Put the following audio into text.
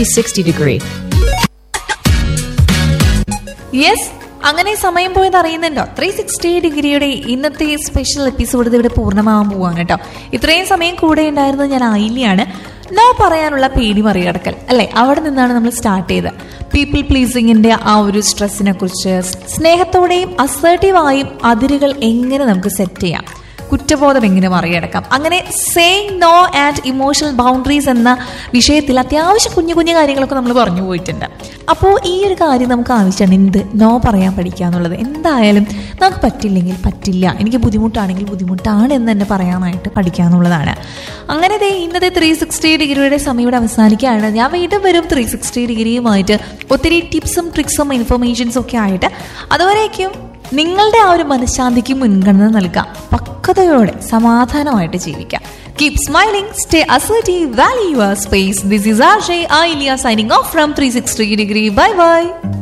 360 degree. Yes അങ്ങനെ സമയം പോയത് അറിയുന്നുണ്ടോ ത്രീ സിക്സ്റ്റി ഡിഗ്രിയുടെ ഇന്നത്തെ സ്പെഷ്യൽ എപ്പിസോഡ് ഇവിടെ പൂർണ്ണമാവാൻ പോവാണ് കേട്ടോ ഇത്രയും സമയം കൂടെ ഉണ്ടായിരുന്നത് ഞാൻ ആയില്യാണ് നോ പറയാനുള്ള പേടി മറികടക്കൽ അല്ലെ അവിടെ നിന്നാണ് നമ്മൾ സ്റ്റാർട്ട് ചെയ്തത് പീപ്പിൾ പ്ലീസിങ്ങിന്റെ ആ ഒരു സ്ട്രെസ്സിനെ കുറിച്ച് സ്നേഹത്തോടെയും അസേർട്ടീവായും അതിരുകൾ എങ്ങനെ നമുക്ക് സെറ്റ് ചെയ്യാം കുറ്റബോധം എങ്ങനെ മറികടക്കാം അങ്ങനെ saying no and emotional boundaries എന്ന വിഷയത്തിൽ അത്യാവശ്യം കുഞ്ഞു കുഞ്ഞു കാര്യങ്ങളൊക്കെ നമ്മൾ പറഞ്ഞു പോയിട്ടുണ്ട് അപ്പോൾ ഈ ഒരു കാര്യം നമുക്ക് ആവശ്യമാണ് എന്ത് നോ പറയാൻ പഠിക്കുക എന്നുള്ളത് എന്തായാലും നമുക്ക് പറ്റില്ലെങ്കിൽ പറ്റില്ല എനിക്ക് ബുദ്ധിമുട്ടാണെങ്കിൽ ബുദ്ധിമുട്ടാണ് എന്ന് തന്നെ പറയാനായിട്ട് പഠിക്കുക എന്നുള്ളതാണ് അങ്ങനെ ദേ ഇന്നത്തെ ത്രീ സിക്സ്റ്റി ഡിഗ്രിയുടെ സമയം ഇവിടെ അവസാനിക്കുകയാണ് ഞാൻ വീണ്ടും വരും ത്രീ സിക്സ്റ്റി ഡിഗ്രിയുമായിട്ട് ഒത്തിരി ടിപ്സും ട്രിക്സും ഇൻഫർമേഷൻസും ഒക്കെ ആയിട്ട് അതുവരേക്കും നിങ്ങളുടെ ആ ഒരു മനഃശാന്തിക്ക് മുൻഗണന നൽകാം പക്വതയോടെ സമാധാനമായിട്ട് ജീവിക്കാം keep smiling stay assertive value your space this is R J ഐ ലിയ signing off from three sixty degree bye by